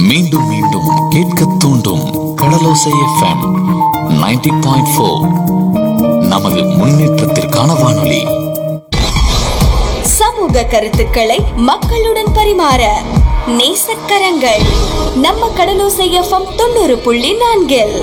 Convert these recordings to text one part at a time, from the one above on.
மீண்டும் மீண்டும் கேட்க தூண்டும் கடலோசை எஃப்எம் 90.4 பாயிண்ட் ஃபோர் நமது முன்னேற்றத்திற்கான வானொலி சமூக கருத்துக்களை மக்களுடன் பரிமாற நேசக்கரங்கள் நம்ம கடலோசை எஃப்எம் தொண்ணூறு புள்ளி நான்கில்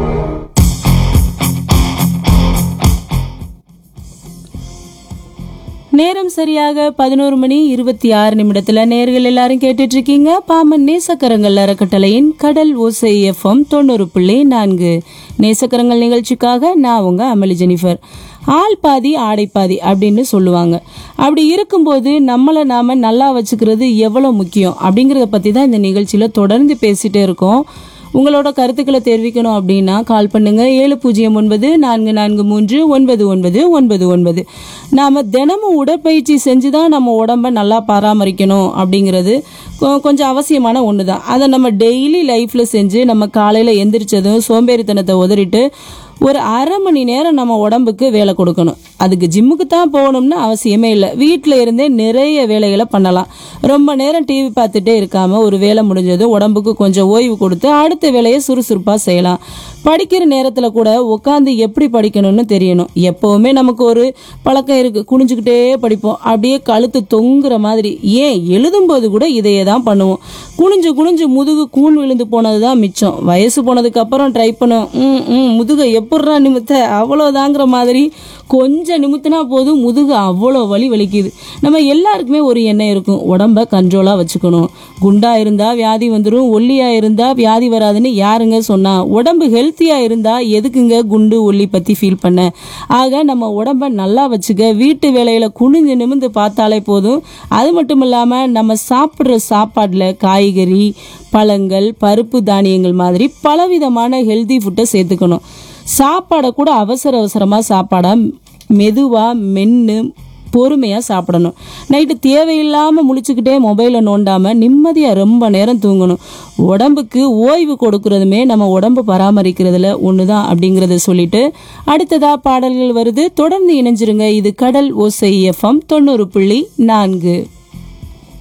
நேரம் சரியாக பதினோரு மணி இருபத்தி ஆறு நிமிடத்துல நேர்கள் எல்லாரும் கேட்டுட்டு இருக்கீங்க பாமன் நேசக்கரங்கள் அறக்கட்டளையின் கடல் ஓசை எஃப்எம் தொண்ணூறு புள்ளி நான்கு நேசக்கரங்கள் நிகழ்ச்சிக்காக நான் உங்க அமளி ஜெனிஃபர் ஆள் பாதி ஆடை பாதி அப்படின்னு சொல்லுவாங்க அப்படி இருக்கும்போது நம்மளை நாம நல்லா வச்சுக்கிறது எவ்வளவு முக்கியம் அப்படிங்கறத பத்தி தான் இந்த நிகழ்ச்சியில தொடர்ந்து பேசிட்டே இருக்கோம் உங்களோட கருத்துக்களை தெரிவிக்கணும் அப்படின்னா கால் பண்ணுங்க ஏழு பூஜ்ஜியம் ஒன்பது நான்கு நான்கு மூன்று ஒன்பது ஒன்பது ஒன்பது ஒன்பது நாம தினமும் உடற்பயிற்சி செஞ்சு தான் நம்ம உடம்ப நல்லா பராமரிக்கணும் அப்படிங்கிறது கொ- கொஞ்சம் அவசியமான ஒன்று தான் அதை நம்ம டெய்லி லைஃப்ல செஞ்சு நம்ம காலையில் எந்திரிச்சதும் சோம்பேறித்தனத்தை உதறிட்டு ஒரு அரை மணி நேரம் நம்ம உடம்புக்கு வேலை கொடுக்கணும் அதுக்கு ஜிம்முக்கு தான் போகணும்னு அவசியமே இல்லை வீட்டில் இருந்தே நிறைய வேலைகளை பண்ணலாம் ரொம்ப நேரம் டிவி பார்த்துட்டே இருக்காம ஒரு வேலை முடிஞ்சதும் உடம்புக்கு கொஞ்சம் ஓய்வு கொடுத்து அடுத்த வேலையை சுறுசுறுப்பாக செய்யலாம் படிக்கிற நேரத்தில் கூட உட்காந்து எப்படி படிக்கணும்னு தெரியணும் எப்போவுமே நமக்கு ஒரு பழக்கம் இருக்கு குனிஞ்சுக்கிட்டே படிப்போம் அப்படியே கழுத்து தொங்குற மாதிரி ஏன் எழுதும்போது கூட இதையே தான் பண்ணுவோம் குனிஞ்சு குனிஞ்சு முதுகு கூன் விழுந்து போனது தான் மிச்சம் வயசு போனதுக்கு அப்புறம் ட்ரை பண்ணும் ம் ம் முதுகை எப்பட்றா நிமித்த அவ்வளோதாங்கிற மாதிரி கொஞ்சம் நிமித்தினா போதும் முதுகு அவ்வளோ வலி வலிக்குது நம்ம எல்லாருக்குமே ஒரு எண்ணம் இருக்கும் உடம்ப கண்ட்ரோலாக வச்சுக்கணும் குண்டா இருந்தா வியாதி வந்துடும் ஒல்லியா இருந்தா வியாதி வராதுன்னு யாருங்க சொன்னா உடம்பு ஹெல்த்தியா இருந்தா எதுக்குங்க குண்டு ஒல்லி பத்தி ஃபீல் பண்ண ஆக நம்ம உடம்ப நல்லா வச்சுக்க வீட்டு வேலையில குனிஞ்சு நிமிந்து பார்த்தாலே போதும் அது மட்டும் இல்லாம நம்ம சாப்பிட்ற சாப்பாடுல காய்கறி பழங்கள் பருப்பு தானியங்கள் மாதிரி பலவிதமான ஹெல்தி ஃபுட்டை சேர்த்துக்கணும் சாப்பாடை கூட அவசர அவசரமாக சாப்பாடா மெதுவாக மென்று பொறுமையாக சாப்பிடணும் நைட்டு தேவையில்லாமல் முழிச்சுக்கிட்டே மொபைலை நோண்டாமல் நிம்மதியாக ரொம்ப நேரம் தூங்கணும் உடம்புக்கு ஓய்வு கொடுக்கறதுமே நம்ம உடம்பு பராமரிக்கிறதுல ஒன்று தான் அப்படிங்கிறத சொல்லிட்டு அடுத்ததா பாடல்கள் வருது தொடர்ந்து இணைஞ்சிருங்க இது கடல் ஓசை எஃப்எம் தொண்ணூறு புள்ளி நான்கு